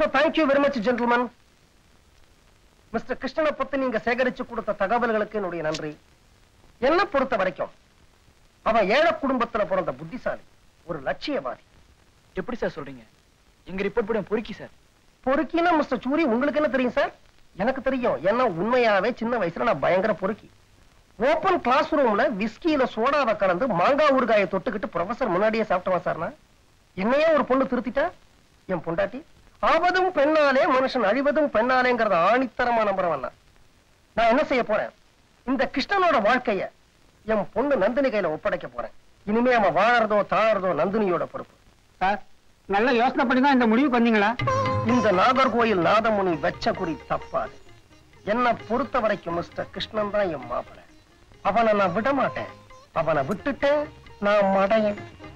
So thank you very much gentleman mister கிருஷ்ணனை பத்தி நீங்க சேகரிச்சு கொடுத்த தகவல்களுக்கு என்னுடைய நன்றி என்ன பொறுத்த வரைக்கும் அவன் ஏழை குடும்பத்துல பிறந்த புத்திசாலி ஒரு லட்சியவாதி எப்படி சார் சொல்றீங்க எங்க ரிப்போர்ட் படி பொறுக்கி சார் பொறுக்கினா மிஸ்டர் சூரி உங்களுக்கு என்ன தெரியும் சார் எனக்கு தெரியும் ஏன்னா உண்மையாவே சின்ன வயசுல நான் பயங்கர பொறுக்கி ஓபன் கிளாஸ் ரூம்ல விஸ்கியில சோடாவை கலந்து மாங்காய் ஊறுகாயை தொட்டுக்கிட்டு ப்ரொஃபசர் முன்னாடியே சாப்பிட்டவன் சார் நான் என்னையே ஒரு பொண்ணு திருத்திட்டா என் பொண்டாட்டி ஆவதும் பெண்ணாலே மனுஷன் அழிவதும் பெண்ணாலேங்கிறத ஆணித்தரமா நம்புறவன் நான். நான் என்ன செய்ய போறேன் இந்த கிருஷ்ணனோட வாழ்க்கைய என் பொண்ணு நந்தினி கையில ஒப்படைக்க போறேன் இனிமே அவன் வாழறதோ தாழறதோ நந்தினியோட பொறுப்பு சார் நல்ல யோசனை பண்ணி தான் இந்த முடிவுக்கு வந்தீங்களா இந்த நாகர்கோயில் நாதமுனி வெச்ச குறி தப்பாது என்ன பொறுத்த வரைக்கும் மிஸ்டர் கிருஷ்ணன் தான் என் மாப்பிள அவனை நான் விட மாட்டேன் அவனை விட்டுட்டேன் நான் மடையன்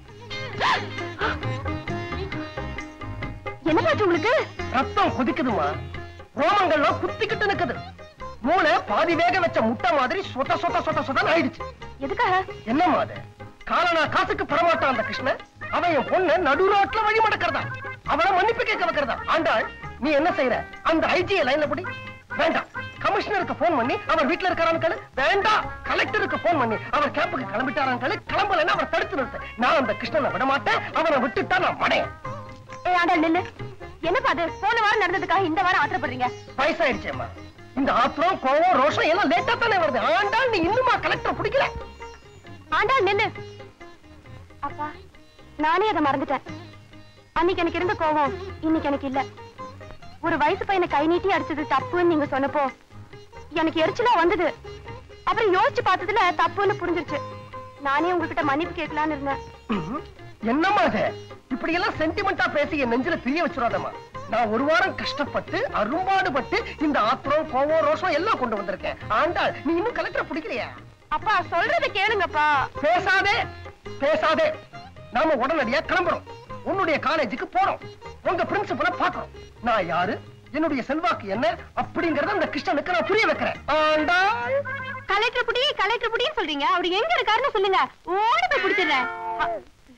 என்ன பாச்சு உங்களுக்கு ரத்தம் கொதிக்குதுமா ரோமங்கள்லாம் குத்திக்கிட்டு நிக்குது மூளை பாதி வேக வச்ச முட்டை மாதிரி சொத சொத சொத சொதன்னு ஆயிடுச்சு எதுக்காக என்னம்மா அது காலனா காசுக்கு பரமாட்டான் அந்த கிருஷ்ணன் அவன் என் பொண்ணு நடு ரோட்ல வழி மடக்கிறதா அவளை மன்னிப்பு கேட்க வைக்கிறதா ஆண்டாள் நீ என்ன செய்யற அந்த ஐஜியை லைன்ல படி வேண்டாம் கமிஷனருக்கு போன் பண்ணி அவர் வீட்டுல இருக்காரான்னு கேளு வேண்டாம் கலெக்டருக்கு போன் பண்ணி அவர் கேம்புக்கு கிளம்பிட்டாரான்னு கேளு கிளம்பலன்னா அவர் தடுத்து நிறுத்து நான் அந்த கிருஷ்ணனை விட மாட்டேன் அவனை விட்டுட்டா நான் மடையன் ஏ ஆண்டாள் நில்லு என்னப்பா அது போன வாரம் நடந்ததுக்காக இந்த வாரம் ஆத்திரப்படுறீங்க வயசாயிடுச்சேம்மா இந்த ஆத்திரம் கோவம் ரோஷம் எல்லாம் லேட்டா தானே வருது ஆண்டாள் நீ இன்னுமா கலெக்டர் பிடிக்கல ஆண்டாள் நில்லு அப்பா நானே அதை மறந்துட்டேன் அன்னைக்கு எனக்கு இருந்த கோவம் இன்னைக்கு எனக்கு இல்ல ஒரு வயசு பையனை கை நீட்டி அடிச்சது தப்புன்னு நீங்க சொன்னப்போ எனக்கு எரிச்சலா வந்தது அப்புறம் யோசிச்சு பார்த்ததுல தப்புன்னு புரிஞ்சிருச்சு நானே உங்ககிட்ட மன்னிப்பு கேட்கலான்னு இருந்தேன் ம்ஹும். என்னம்மா அது இப்படி எல்லாம் சென்டிமெண்டா பேசி என் நெஞ்சில பிரிய வச்சிடாதம்மா நான் ஒரு வாரம் கஷ்டப்பட்டு அரும்பாடுபட்டு இந்த ஆத்திரம் கோவம் ரோஷம் எல்லாம் கொண்டு வந்திருக்கேன் ஆண்டாள் நீ இன்னும் கலெக்டர் பிடிக்கலையா அப்பா சொல்றதை கேளுங்கப்பா பேசாதே பேசாதே நாம உடனடியா கிளம்புறோம் உன்னுடைய காலேஜுக்கு போறோம் உங்க பிரின்சிபலை பாக்குறோம் நான் யாரு என்னுடைய செல்வாக்கு என்ன அப்படிங்கறத அந்த கிருஷ்ணனுக்கு நான் புரிய வைக்கிறேன் ஆண்டாள் கலெக்டர் புடி கலெக்டர் புடின்னு சொல்றீங்க அவர் எங்க இருக்காருன்னு சொல்லுங்க ஓடி போய் பிடிச்சிடுறேன் அ-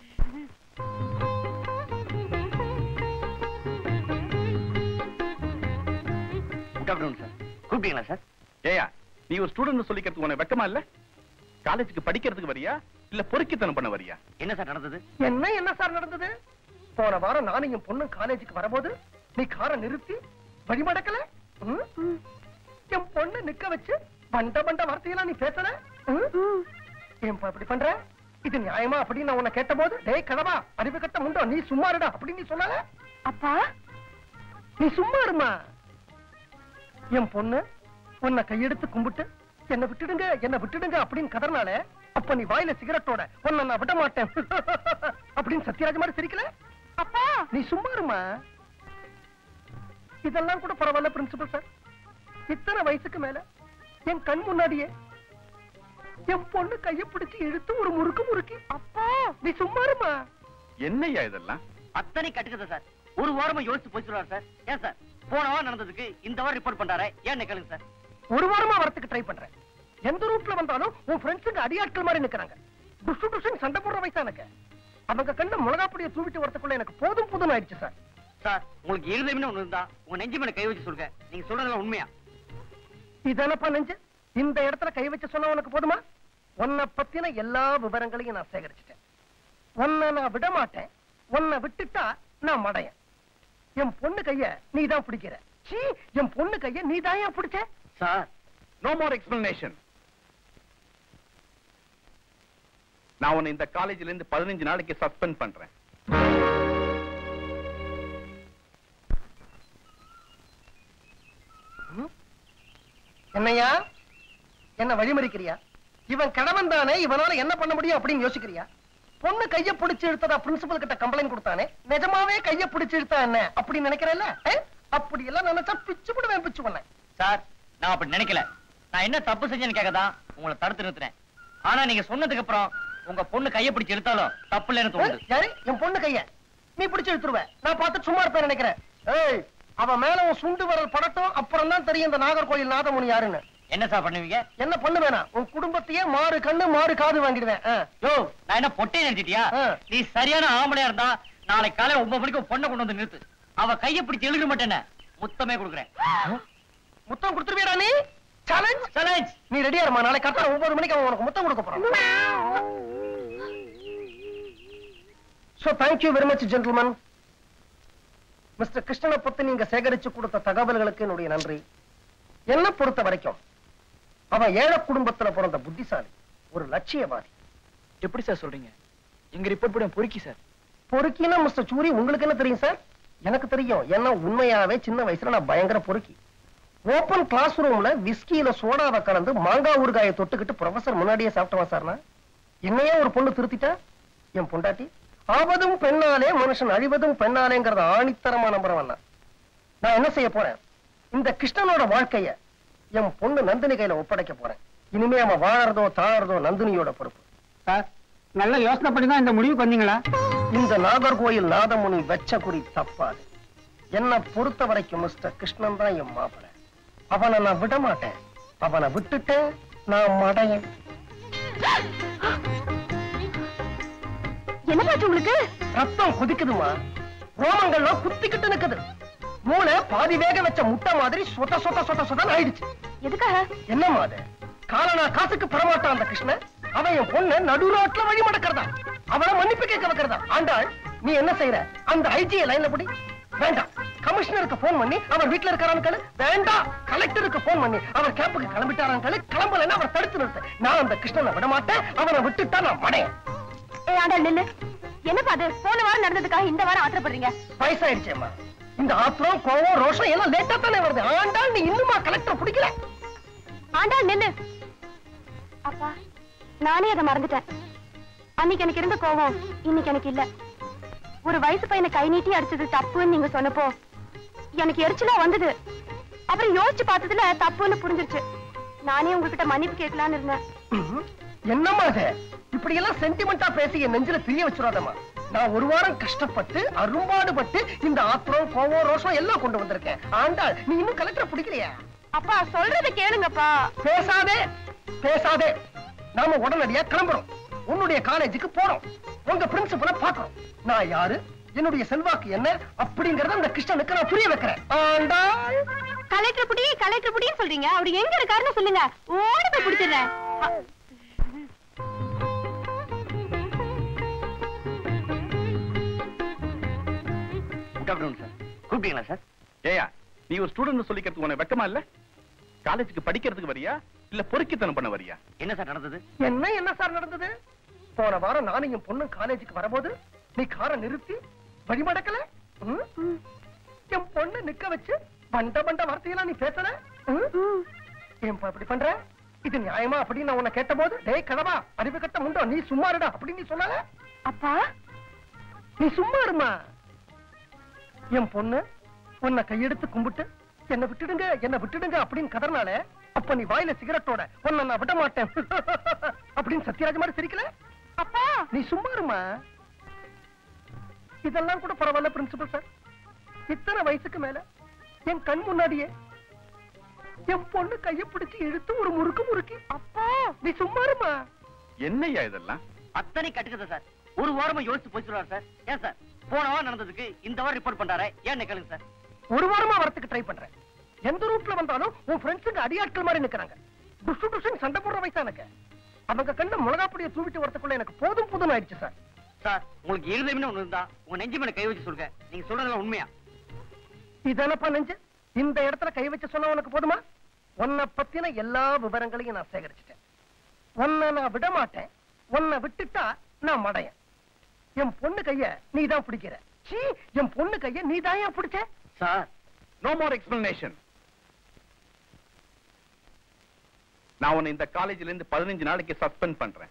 குட் ஆஃப்டர்நூன் சார் கூப்பிட்டீங்களா சார் ஏயா நீ ஒரு ஸ்டூடெண்ட் சொல்லிக்கிறதுக்கு உனக்கு வெக்கமா இல்ல காலேஜுக்கு படிக்கிறதுக்கு வரியா இல்ல பொறுக்கித்தனம் பண்ண வரியா என்ன சார் நடந்தது என்ன என்ன சார் நடந்தது போன வாரம் நானும் என் பொண்ணு காலேஜுக்கு வரும்போது நீ காரை நிறுத்தி வழிமடக்கல ம்? என் பொண்ணு நிக்க வச்சு பண்ட பண்ட வார்த்தையெல்லாம் நீ பேசல ம்? ஏன் இப்ப இப்படி பண்ற இது நியாயமா அப்படின்னு நான் உன்னை கேட்டபோது டேய் கதவா அறிவு கட்ட முண்டோ நீ சும்மா இருடா அப்படின்னு நீ சொன்னால அப்பா நீ சும்மா இருமா என் பொண்ணு உன்னை கையெடுத்து கும்பிட்டு என்ன விட்டுடுங்க என்ன விட்டுடுங்க அப்படின்னு கதறனால அப்ப நீ வாயில சிகரெட்டோட உன்னை நான் விட மாட்டேன் அப்படின்னு சத்யராஜ் மாதிரி சிரிக்கல அப்பா நீ சும்மா இருமா இதெல்லாம் கூட பரவாயில்ல பிரின்சிபல் சார் இத்தனை வயசுக்கு மேல என் கண் முன்னாடியே என் பொண்ணு கைய பிடிச்சு இழுத்து ஒரு முறுக்கு முறுக்கி அப்பா நீ சும்மா இருமா என்னய்யா இதெல்லாம் அத்தனை கட்டுக்குது சார் ஒரு வாரமா யோசிச்சு போய் சொல்றாரு சார் ஏன் சார் போன வாரம் நடந்ததுக்கு இந்த வாரம் ரிப்போர்ட் பண்றாரு ஏன் கேளுங்க சார் ஒரு வாரமா வரத்துக்கு ட்ரை பண்றேன் எந்த ரூட்ல வந்தாலும் உன் ஃப்ரெண்ட்ஸுக்கு அடியாட்கள் மாதிரி நிக்கிறாங்க டுசு டுசுன்னு சண்டை போடுற வயசா எனக்கு அவங்க கண்ட மிளகாப்பொடியை தூவிட்டு வரதுக்குள்ள எனக்கு போதும் போதும் ஆயிடுச்சு சார் சார் உங்களுக்கு இருதயம்னு ஒண்ணு இருந்தா உங்க நெஞ்சு மேல கை வச்சு சொல்லுங்க நீங்க சொல்றதெல்லாம் உண்மையா இதனப்பா நெஞ்சு இந்த இடத்துல கை வச்சு சொன்னா உனக்கு போதுமா உன்னை பத்தின எல்லா விவரங்களையும் நான் சேகரிச்சிட்டேன் உன்னை நான் விட மாட்டேன் உன்னை விட்டுட்டா நான் மடையன் என் பொண்ணு கைய நீ தான் பிடிக்கிற சீ என் பொண்ணு கைய நீ தான் ஏன் பிடிச்ச சார் நோ மோர் எக்ஸ்பிளனேஷன் நான் உன்னை இந்த காலேஜ்ல இருந்து பதினஞ்சு நாளைக்கு சஸ்பெண்ட் பண்றேன் என்னையா என்ன வழிமறிக்கிறியா இவன் கணவன் தானே இவனால என்ன பண்ண முடியும் அப்படின்னு யோசிக்கிறியா பொண்ணு கைய பிடிச்சு இழுத்ததா பிரின்சிபல் கிட்ட கம்ப்ளைண்ட் கொடுத்தானே நிஜமாவே கைய பிடிச்சு இழுத்தா என்ன அப்படி நினைக்கிறல்ல அப்படி எல்லாம் நினைச்சா பிச்சு விடுவேன் பிச்சு பண்ணேன் சார் நான் அப்படி நினைக்கல நான் என்ன தப்பு செஞ்சேன்னு கேட்கதான் உங்களை தடுத்து நிறுத்தினேன் ஆனா நீங்க சொன்னதுக்கு அப்புறம் உங்க பொண்ணு கையை பிடிச்சு இழுத்தாலும் தப்பு இல்லைன்னு தோணுது யாரு என் பொண்ணு கைய நீ பிடிச்சு இழுத்துருவ நான் பார்த்து சும்மா இருப்பேன் நினைக்கிறேன் ஏய் அவன் மேல உன் சுண்டு விரல் படட்டும் அப்புறம் தான் தெரியும் இந்த நாகர்கோயில் நாதமுனி யாருன்னு என்ன சார் பண்ணுவீங்க என்ன பண்ணு வேணாம் உன் குடும்பத்தையே மாறு கண்ணு மாறு காது வாங்கிடுவேன் ஆ. யோ நான் என்ன பொட்டை நினைச்சிட்டியா ஆ. நீ சரியான ஆம்பளையா இருந்தா நாளை காலை ஒன்பது மணிக்கு உன் பொண்ணை கொண்டு வந்து நிறுத்து அவ கைய பிடிச்சு எழுத மாட்டேன்னு முத்தமே கொடுக்குறேன் முத்தம் கொடுத்துருவியடா நீ சேலஞ்ச் சேலஞ்ச் நீ ரெடியா இருமா நாளை கரெக்டா ஒன்பது மணிக்கு அவன் உனக்கு முத்தம் கொடுக்க போறான் so thank you very much gentleman mister கிருஷ்ணனை பத்தி நீங்க சேகரிச்சு கொடுத்த தகவல்களுக்கு என்னுடைய நன்றி என்ன பொறுத்த வரைக்கும் அவன் ஏழை குடும்பத்துல பிறந்த புத்திசாலி ஒரு லட்சியவாதி எப்படி சார் சொல்றீங்க எங்க ரிப்போர்ட் படி அவன் பொறுக்கி சார் பொறுக்கினா மிஸ்டர் சூரி உங்களுக்கு என்ன தெரியும் சார் எனக்கு தெரியும் ஏன்னா உண்மையாவே சின்ன வயசுல நான் பயங்கர பொறுக்கி ஓபன் கிளாஸ் ரூம்ல விஸ்கியில சோடாவை கலந்து மாங்காய் ஊறுகாயை தொட்டுக்கிட்டு ப்ரொஃபசர் முன்னாடியே சாப்பிட்டவன் சார் நான் என்னையே ஒரு பொண்ணு திருத்திட்டா என் பொண்டாட்டி ஆவதும் பெண்ணாலே மனுஷன் அழிவதும் பெண்ணாலேங்கிறத ஆணித்தரமா நம்புறவன் நான். நான் என்ன செய்ய போறேன் இந்த கிருஷ்ணனோட வாழ்க்கைய என் பொண்ணு நந்தினி கையில ஒப்படைக்க போறேன் இனிமே அவன் வாழறதோ தாழறதோ நந்தினியோட பொறுப்பு சார் நல்ல யோசனை பண்ணி தான் இந்த முடிவுக்கு வந்தீங்களா இந்த நாகர்கோயில் நாதமுனி வெச்ச குறி தப்பாது என்ன பொறுத்த வரைக்கும் மிஸ்டர் கிருஷ்ணன் தான் என் மாப்பிள அவனை நான் விட மாட்டேன் அவனை விட்டுட்டேன் நான் மடையன் என்ன பாச்சு உங்களுக்கு ரத்தம் கொதிக்குதுமா ரோமங்கள்லாம் குத்திக்கிட்டு நிக்குது மூளை பாதி வேக வச்ச முட்டை மாதிரி சொத சொத சொத சொதன்னு ஆயிடுச்சு எதுக்காக என்னம்மா அது காலனா காசுக்கு பரமாட்டான் அந்த கிருஷ்ணன் அவன் என் பொண்ணு நடு ரோட்ல வழி மடக்கிறதா அவளை மன்னிப்பு கேட்க வைக்கிறதா ஆண்டாள் நீ என்ன செய்யற அந்த ஐஜியை லைன்ல படி வேண்டாம் கமிஷனருக்கு போன் பண்ணி அவர் வீட்டுல இருக்காரான்னு கேளு வேண்டாம் கலெக்டருக்கு போன் பண்ணி அவர் கேம்புக்கு கிளம்பிட்டாரான்னு கேளு கிளம்பலன்னா அவர் தடுத்து நிறுத்து நான் அந்த கிருஷ்ணனை விட மாட்டேன் அவனை விட்டுட்டா நான் மடையன் ஏ ஆண்டாள் நில்லு என்னப்பா அது போன வாரம் நடந்ததுக்காக இந்த வாரம் ஆத்திரப்படுறீங்க வயசாயிடுச்சேம்மா இந்த ஆத்திரம் கோவம் ரோஷம் எல்லாம் லேட்டா தானே வருது ஆண்டாள் நீ இன்னுமா கலெக்டர் பிடிக்கல ஆண்டாள் நில்லு அப்பா நானே அதை மறந்துட்டேன் அன்னைக்கு எனக்கு இருந்த கோவம் இன்னைக்கு எனக்கு இல்ல ஒரு வயசு பையனை கை நீட்டி அடிச்சது தப்புன்னு நீங்க சொன்னப்போ எனக்கு எரிச்சலா வந்தது அப்புறம் யோசிச்சு பார்த்ததுல தப்புன்னு புரிஞ்சிருச்சு நானே உங்ககிட்ட மன்னிப்பு கேட்கலான்னு இருந்தேன் ம்ஹும். என்னம்மா அது இப்படி எல்லாம் சென்டிமெண்டா பேசி என் நெஞ்சில பிரிய வச்சிடாதம்மா நான் ஒரு வாரம் கஷ்டப்பட்டு அரும்பாடுபட்டு இந்த ஆத்திரம் கோவம் ரோஷம் எல்லாம் கொண்டு வந்திருக்கேன் ஆண்டாள் நீ இன்னும் கலெக்டர் பிடிக்கலையா அப்பா சொல்றத கேளுங்கப்பா பேசாதே பேசாதே நாம உடனடியா கிளம்புறோம் உன்னுடைய காலேஜுக்கு போறோம் உங்க பிரின்சிபலை பாக்குறோம் நான் யாரு என்னுடைய செல்வாக்கு என்ன அப்படிங்கறத அந்த கிருஷ்ணனுக்கு நான் புரிய வைக்கிறேன் ஆண்டாள் கலெக்டர் புடி கலெக்டர் புடின்னு சொல்றீங்க அவர் எங்க இருக்காருன்னு சொல்லுங்க ஓடி போய் பிடிச்சிடுறேன் அ- குட் ஆஃப்டர்நூன் சார் கூப்பிட்டீங்களா சார் ஏயா நீ ஒரு ஸ்டூடெண்ட் சொல்லிக்கிறதுக்கு உனக்கு வெக்கமா இல்ல காலேஜுக்கு படிக்கிறதுக்கு வரியா இல்ல பொறுக்கித்தனம் பண்ண வரியா என்ன சார் நடந்தது என்ன என்ன சார் நடந்தது போன வாரம் நானும் என் பொண்ணு காலேஜுக்கு வரும்போது நீ காரை நிறுத்தி வழிமடக்கல ம்? என் பொண்ணு நிக்க வச்சு பண்ட பண்ட வார்த்தையெல்லாம் நீ பேசல ம்? ஏன் இப்ப இப்படி பண்ற இது நியாயமா அப்படின்னு நான் உன்னை கேட்டபோது டேய் கடவா அறிவு கட்ட முண்டோ நீ சும்மா இருடா அப்படின்னு நீ சொன்னால அப்பா நீ சும்மா இருமா என் பொண்ணு உன்னை கையெடுத்து கும்பிட்டு என்ன விட்டுடுங்க என்ன விட்டுடுங்க அப்படின்னு கதறனால அப்ப நீ வாயில சிகரெட்டோட உன்னை நான் விட மாட்டேன் அப்படின்னு சத்யராஜ் மாதிரி சிரிக்கல அப்பா நீ சும்மா இருமா இதெல்லாம் கூட பரவாயில்ல பிரின்சிபல் சார் இத்தனை வயசுக்கு மேல என் கண் முன்னாடியே என் பொண்ணு கைய பிடிச்சு இழுத்து ஒரு முறுக்கு முறுக்கி அப்பா நீ சும்மா இருமா என்னய்யா இதெல்லாம் அத்தனை கட்டுக்குது சார் ஒரு வாரமா யோசிச்சு போய் சொல்றாரு சார் ஏன் சார் போன வாரம் நடந்ததுக்கு இந்த வாரம் ரிப்போர்ட் பண்றாரு ஏன் கேளுங்க சார் ஒரு வாரமா வரத்துக்கு ட்ரை பண்றேன் எந்த ரூட்ல வந்தாலும் உன் ஃப்ரெண்ட்ஸுக்கு அடியாட்கள் மாதிரி நிக்கிறாங்க டுசு டுசுன்னு சண்டை போடுற வயசா எனக்கு அவங்க கண்ட மிளகாப்பொடியை தூவிட்டு வரதுக்குள்ள எனக்கு போதும் போதும் ஆயிடுச்சு சார் சார் உங்களுக்கு இருதயம்னு ஒண்ணு இருந்தா உங்க நெஞ்சு மேல கை வச்சு சொல்லுங்க நீங்க சொல்றதெல்லாம் உண்மையா இதனப்பா நெஞ்சு இந்த இடத்துல கை வச்சு சொன்னா உனக்கு போதுமா உன்னை பத்தின எல்லா விவரங்களையும் நான் சேகரிச்சிட்டேன் உன்னை நான் விட மாட்டேன் உன்னை விட்டுட்டா நான் மடையன் என் பொண்ணு கைய நீ தான் பிடிக்கிற சீ என் பொண்ணு கைய நீ தான் ஏன் பிடிச்ச சார் நோ மோர் எக்ஸ்பிளனேஷன் நான் உன்னை இந்த காலேஜ்ல இருந்து பதினஞ்சு நாளைக்கு சஸ்பெண்ட் பண்றேன்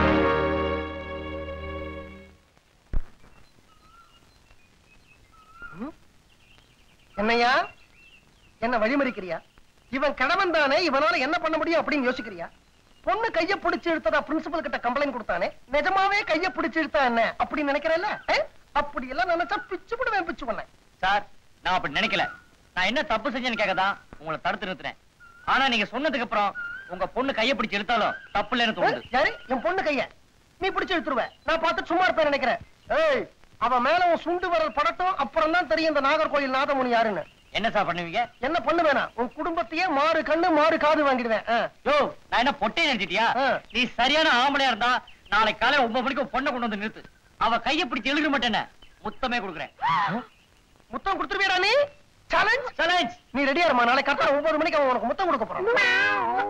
என்னையா என்ன வழிமறிக்கிறியா இவன் கணவன் தானே இவனால என்ன பண்ண முடியும் அப்படின்னு யோசிக்கிறியா பொண்ணு கைய பிடிச்சு இழுத்ததா பிரின்சிபல் கிட்ட கம்ப்ளைண்ட் கொடுத்தானே நிஜமாவே கைய பிடிச்சு இழுத்தா என்ன அப்படி நினைக்கிறல்ல அப்படி எல்லாம் நினைச்சா பிச்சு விடுவேன் பிச்சு பண்ண சார் நான் அப்படி நினைக்கல நான் என்ன தப்பு செஞ்சேன்னு கேட்கதான் உங்களை தடுத்து நிறுத்தினேன் ஆனா நீங்க சொன்னதுக்கு அப்புறம் உங்க பொண்ணு கைய பிடிச்சு இழுத்தாலும் தப்பு இல்லைன்னு தோணுது யாரு என் பொண்ணு கைய நீ பிடிச்சு இழுத்துருவ நான் பார்த்து சும்மா இருப்பேன் நினைக்கிறேன் ஏய் அவன் மேல உன் சுண்டு விரல் படட்டும் அப்புறம் தான் தெரியும் இந்த நாகர்கோயில் நாதமுனி யாருன்னு என்ன சார் பண்ணுவீங்க என்ன பண்ணுவேனா உன் குடும்பத்தையே மாறு கண்ணு மாறு காது வாங்கிடுவேன் ஆ. யோ நான் என்ன பொட்டை நினைச்சிட்டியா ஆ. நீ சரியான ஆம்பளையா இருந்தா நாளை காலை ஒன்பது மணிக்கு உன் பொண்ணை கொண்டு வந்து நிறுத்து அவ கைய பிடிச்சு எழுத மாட்டேன முத்தமே கொடுக்குறேன் முத்தம் கொடுத்துருவியடா நீ சேலஞ்ச் சேலஞ்ச் நீ ரெடியா இருமா நாளை கரெக்டா ஒன்பது மணிக்கு அவன் உனக்கு முத்தம் கொடுக்க போறான்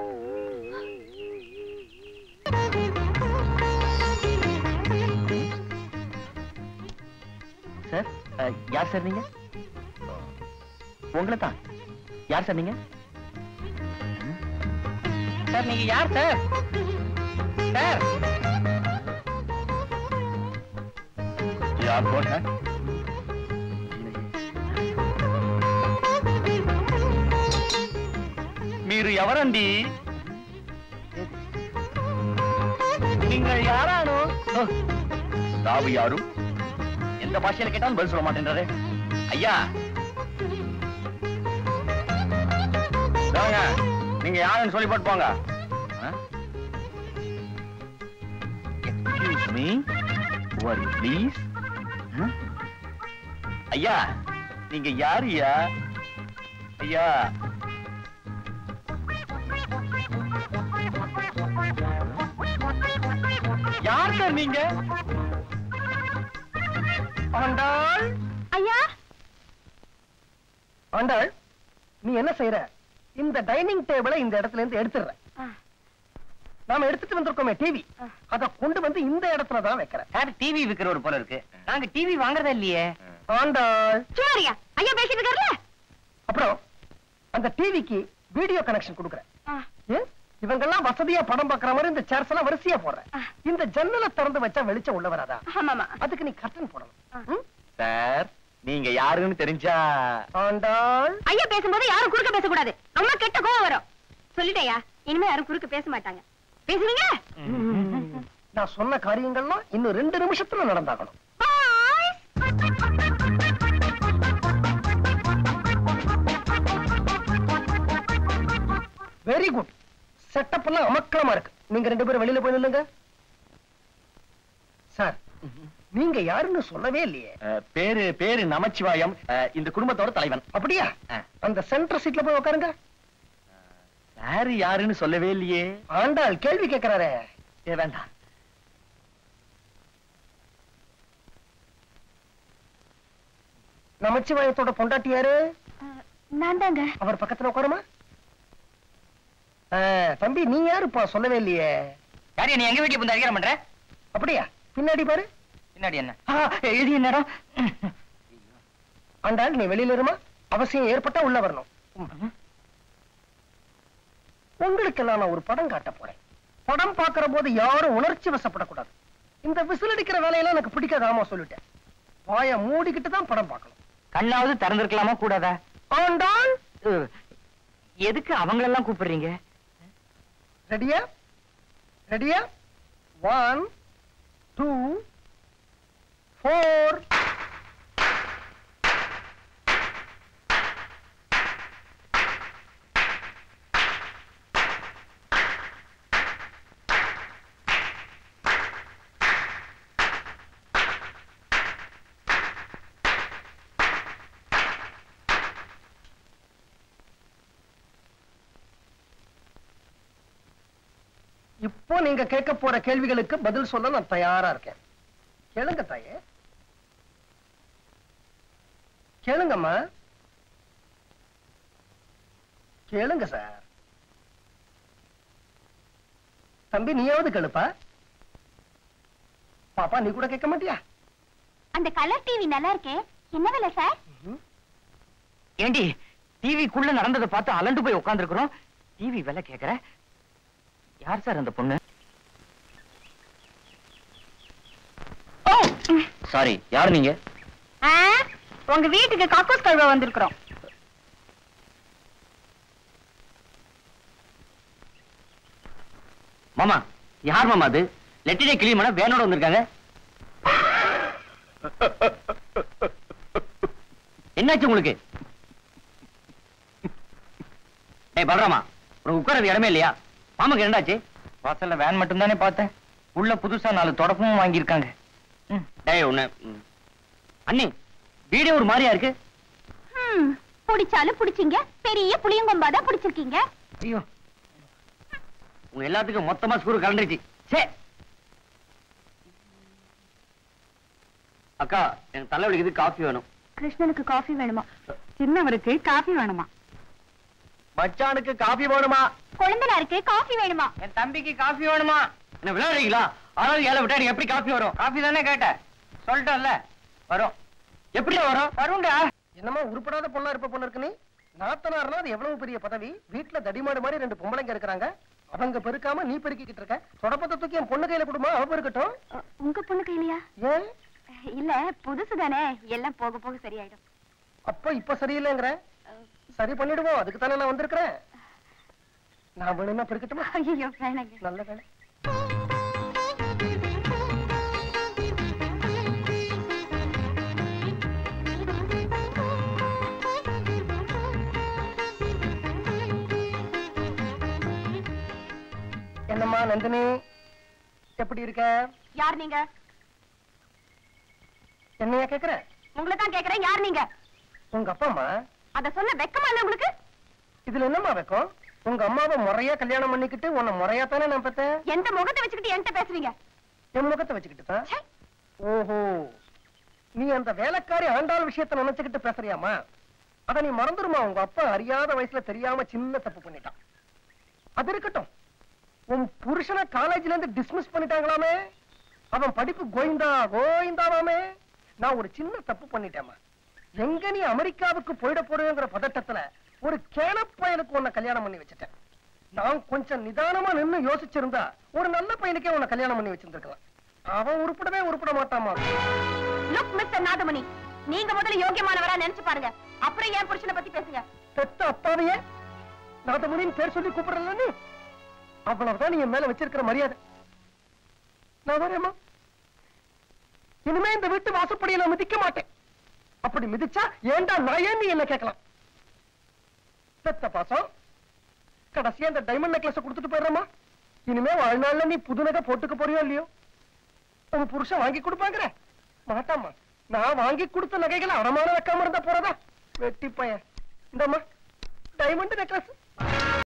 சார் யார் சார் நீங்க உங்களை தான் யார் சார் நீங்க சார் நீங்க யார் சார் சார் யார் போன మీరు ఎవరండి நீங்கள் யாரானோ தாவு யாரு எந்த பாஷையில கேட்டாலும் பதில் சொல்ல மாட்டேன்றாரு ஐயா வாங்க நீங்க யாருன்னு சொல்லி போட்டு போங்க எக்ஸ்கியூஸ் மீ வர் ப்ளீஸ் ஐயா நீங்க யாருயா ஐயா யார் சார் நீங்க ஆண்டாள் ஐயா ஆண்டாள் நீ என்ன செய்யற இந்த டைனிங் டேபிளை இந்த இடத்துல இருந்து எடுத்துடுற நாம எடுத்துட்டு வந்திருக்கோமே டிவி அத கொண்டு வந்து இந்த இடத்துல தான் வைக்கிறேன் சார் டிவி விக்கிறவர் போல இருக்கு நாங்க டிவி வாங்குறதா இல்லையே ஆண்டாள் சுமாரியா ஐயா பேசிட்டு இருக்காருல்ல அப்புறம் அந்த டிவிக்கு வீடியோ கனெக்ஷன் கொடுக்குறேன் ஆ. ஏன் இவங்கெல்லாம் வசதியா படம் பார்க்கற மாதிரி இந்த சேர்ஸ் எல்லாம் வரிசையா போடுறேன் ஆ. இந்த ஜன்னலை திறந்து வச்சா வெளிச்சம் உள்ள வராதா ஆமாமா அதுக்கு நீ கர்டன் போடணும் ம்? சார் நீங்க யாருன்னு தெரிஞ்சா ஆண்டாள் ஐயா பேசும்போது யாரும் குறுக்க பேசக்கூடாது ரொம்ப கெட்ட கோவம் வரும் சொல்லிட்டேயா இனிமே யாரும் குறுக்க பேச மாட்டாங்க பேசுவீங்க நான் சொன்ன காரியங்கள்லாம் இன்னும் ரெண்டு நிமிஷத்துல நடந்தாகணும் பாய் வெரி குட் செட்டப் எல்லாம் அமக்கலமா இருக்கு நீங்க ரெண்டு பேரும் வெளியில போய் நில்லுங்க சார் நீங்க யாருன்னு சொல்லவே இல்லையே அஹ், பேரு பேரு நமச்சிவாயம் அஹ், இந்த குடும்பத்தோட தலைவன் அப்படியா ஆ. அந்த சென்டர் சீட்ல போய் உட்காருங்க யாரு யாருன்னு சொல்லவே இல்லையே ஆண்டாள் கேள்வி கேட்கிறாரே ஏ வேண்டாம் நமச்சிவாயத்தோட பொண்டாட்டி யாரு நான் தாங்க அவர் பக்கத்துல உட்காருமா ஆ, தம்பி நீ யாருப்பா சொல்லவே இல்லையே யாரு நீ எங்க வீட்டுல வந்து அதிகாரம் பண்ற அப்படியா பின்னாடி பாரு பின்னாடி என்ன எழுதி என்னடா ஆண்டாள் நீ வெளியில இருமா அவசியம் ஏற்பட்டா உள்ள வரணும் உங்களுக்கெல்லாம் நான் ஒரு படம் காட்ட போறேன் படம் பார்க்கிற போது யாரும் உணர்ச்சி வசப்படக்கூடாது இந்த விசில் அடிக்கிற வேலையெல்லாம் எனக்கு பிடிக்காதாமா சொல்லிட்டேன் வாய மூடிக்கிட்டு தான் படம் பார்க்கணும் கண்ணாவது திறந்திருக்கலாமா கூடாதா ஆண்டாள் அஹ், எதுக்கு அவங்களெல்லாம் கூப்பிடுறீங்க ரெடியா ரெடியா ஒன் டூ ஃபோர் இப்போ நீங்க கேட்க போற கேள்விகளுக்கு பதில் சொல்ல நான் தயாரா இருக்கேன் கேளுங்க தாயே கேளுங்கம்மா கேளுங்க சார் தம்பி நீயாவது கேளுப்பா பாப்பா நீ கூட கேட்க மாட்டியா அந்த கலர் டிவி நல்லா இருக்கே என்ன விலை சார் ஏண்டி டிவிக்குள்ள நடந்ததை பார்த்து அலண்டு போய் உட்கார்ந்துருக்கிறோம் டிவி விலை கேக்குற யார் சார் அந்த பொண்ணு சாரி யார் நீங்க ஆ, உங்க வீட்டுக்கு கக்கூஸ் கழுவ வந்திருக்கிறோம் மாமா யார் மாமா அது லெட்டினை கிளீமனா வேனோட வந்திருக்காங்க என்னாச்சு உங்களுக்கு டேய் பலராமா உனக்கு உட்காரது இடமே இல்லையா மாமாக்கு என்னடாச்சு வாசல்ல வேன் மட்டும் தானே பார்த்தேன் உள்ள புதுசா நாலு தொடப்பமும் வாங்கியிருக்காங்க ம். டேய் உன்னை ம். அண்ணி வீடியோ ஒரு மாதிரியா இருக்கு ஹம், புடிச்சாலும் புடிச்சீங்க பெரிய புளியங்கொம்பாதான் புடிச்சிருக்கீங்க ஐயோ உங்க எல்லாத்துக்கும் மொத்தமா ஸ்கூல் கலந்துருச்சு சே அக்கா எனக்கு தலைவலிக்குது காஃபி வேணும் கிருஷ்ணனுக்கு காஃபி வேணுமா சின்னவருக்கு காஃபி வேணுமா மச்சானுக்கு காபி வேணுமா குழந்தைனாருக்கு காஃபி வேணுமா என் தம்பிக்கு காஃபி வேணுமா என்ன விளையாடுறீங்களா ஆறாவது ஏழை விட்டா எனக்கு எப்படி காஃபி வரும் காஃபி தானே கேட்டேன் சொல்லிட்டேன்ல வரும் எப்படி வரும் வரும்டா என்னமா உருப்படாத பொண்ணா இருப்ப பொண்ணு இருக்கு நீ நாத்தனார்னா அது எவ்வளவு பெரிய பதவி வீட்டுல தடிமாடு மாதிரி ரெண்டு பொம்பளைங்க இருக்கிறாங்க அவங்க பெருக்காம நீ பெருக்கிக்கிட்டு இருக்க தொடப்பத்தை தூக்கி என் பொண்ணு கையில கொடுமா அவ பெருக்கட்டும் அ, உங்க பொண்ணு கையிலையா ஏன் இல்ல புதுசு தானே எல்லாம் போக போக சரியாயிடும் அப்ப இப்ப சரியில்லைங்கிற சரி பண்ணிடுவோம் அதுக்கு தானே நான் வந்திருக்கிறேன் நான் வேணும்னா பெருக்கட்டுமா ஐயோ வேணாங்க நல்ல வேலை என்னம்மா நந்தினி எப்படி இருக்க யார் நீங்க என்னையா கேக்குற உங்களை தான் கேக்குறேன் யார் நீங்க உங்க அப்பா அம்மா அத சொல்ல வெக்கமா இல்ல உங்களுக்கு இதுல என்னம்மா வைக்கும் உங்க அம்மாவை முறையா கல்யாணம் பண்ணிக்கிட்டு உன்னை முறையா தானே நான் பார்த்தேன் எந்த முகத்தை வச்சுக்கிட்டு என்கிட்ட பேசுறீங்க என் முகத்தை வச்சுக்கிட்டு தான் ச்சே. ஓஹோ நீ அந்த வேலைக்காரி ஆண்டாள் விஷயத்தை நினைச்சுக்கிட்டு பேசுறியாமா அத நீ மறந்துருமா உங்க அப்பா அறியாத வயசுல தெரியாம சின்ன தப்பு பண்ணிட்டான் அது இருக்கட்டும் உன் புருஷனை காலேஜ்ல இருந்து டிஸ்மிஸ் பண்ணிட்டாங்களாமே அவன் படிப்பு கோயிந்தா கோயிந்தாவாமே நான் ஒரு சின்ன தப்பு பண்ணிட்டேமா எங்க நீ அமெரிக்காவுக்கு போயிட போறேங்கிற பதட்டத்துல ஒரு கேனப்பயலுக்கு உன்னை கல்யாணம் பண்ணி வச்சுட்டேன் நான் கொஞ்சம் நிதானமா நின்னு யோசிச்சிருந்தா ஒரு நல்ல பையனுக்கே உன்னை கல்யாணம் பண்ணி வச்சிருந்திருக்கலாம் அவன் உருப்படவே உருப்பட மாட்டாமா லுக் மிஸ்டர் நாதமணி நீங்க முதல்ல யோகியமானவரா நினைச்சு பாருங்க அப்புறம் என் புருஷனை பத்தி பேசுங்க பெத்த அப்பாவையே நாதமுனின்னு பேர் சொல்லி கூப்பிடல நீ அவ்வளவுதான் நீ என் மேல வச்சிருக்கிற மரியாதை நான் வரேம்மா இனிமே இந்த வீட்டு வாசப்படியை நான் மிதிக்க மாட்டேன் அப்படி மிதிச்சா ஏன்டா நான் ஏன் நீ என்ன கேட்கலாம் பெத்த பாசம் கடைசியா இந்த டைமண்ட் நெக்லஸ் கொடுத்துட்டு போயிடுறமா இனிமே வாழ்நாள்ல நீ புது நகை போட்டுக்க போறியோ இல்லையோ உன் புருஷன் வாங்கி கொடுப்பாங்கிற மாட்டாமா நான் வாங்கி கொடுத்த நகைகளை அடமான வைக்காம இருந்தா போறதா வெட்டி பையன் இந்தம்மா டைமண்ட் நெக்லஸ்